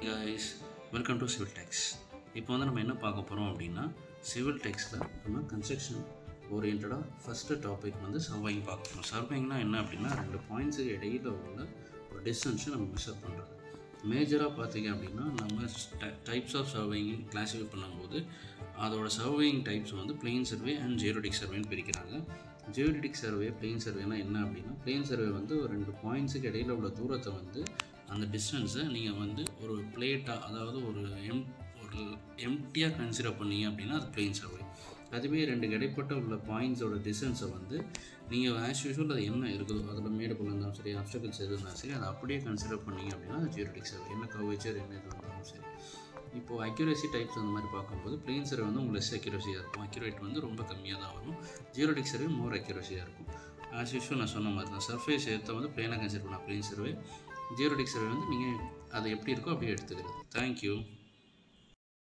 guys welcome to civil techs இப்போ வந்து நம்ம என்ன பார்க்க போகிறோம் அப்படின்னா சிவில் டெக்ஸில் நம்ம கன்ஸ்ட்ரக்ஷன் ஓரியன்டாக ஃபஸ்ட்டு டாபிக் வந்து சர்வைங் பார்க்க போகிறோம் சர்வைங்னா என்ன அப்படின்னா ரெண்டு பாயிண்ட்ஸுக்கு இடையில உள்ள ஒரு டிஸ்டன்ஸை நம்ம மெஷர் பண்ணுறது மேஜராக பார்த்தீங்க அப்படின்னா நம்ம டைப்ஸ் ஆஃப் சர்வைங் கிளாஸிஃபை பண்ணும்போது அதோட சர்வையிங் டைப்ஸ் வந்து பிளெயின் சர்வே அண்ட் ஜியோடிக் சர்வேன்னு பிரிக்கிறாங்க ஜியோடிக் சர்வே பிளெயின் சர்வேனா என்ன அப்படின்னா பிளெயின் சர்வே வந்து ஒரு ரெண்டு பாயிண்ட்ஸுக்கு இடையில உள்ள தூரத்தை வந்து அந்த டிஸ்டன்ஸை நீங்கள் வந்து ஒரு பிளேட்டாக அதாவது ஒரு எம் ஒரு எம்டியாக கன்சிடர் பண்ணீங்க அப்படின்னா அது பிளெயின் சர்வே அதுவே ரெண்டு இடைப்பட்ட உள்ள பாயிண்ட்ஸோட டிஸ்டன்ஸை வந்து நீங்கள் ஆஸ் யூஷுவல் அது என்ன இருக்குதோ அதில் மேடு பள்ளம் இருந்தாலும் சரி அப்டக்கல்ஸ் எது இருந்தாலும் சரி அதை அப்படியே கன்சிடர் பண்ணீங்க அப்படின்னா அது ஜியோடிக் சர்வே என்ன கவச்சர் என்ன இது இருந்தாலும் சரி இப்போது அக்யூரேசி டைப்ஸ் அந்த மாதிரி பார்க்கும்போது பிளெயின் சர்வே வந்து உங்களுக்கு லெஸ் அக்யூரேசியாக இருக்கும் அக்யூரேட் வந்து ரொம்ப கம்மியாக தான் வரும் ஜீரோடிக் சர்வே மோர் அக்யூரேசியாக இருக்கும் ஆஸ் யூஷுவல் நான் சொன்ன மாதிரி தான் சர்ஃபேஸ் எடுத்த வந்து பிளேனாக கன்சிடர் பண்ணலாம் பிளெயின் சர்வே ஜீரோடிக் சர்வே வந்து நீங்கள் அது எப்படி இருக்கோ அப்படியே எடுத்துக்கிறது தேங்க்யூ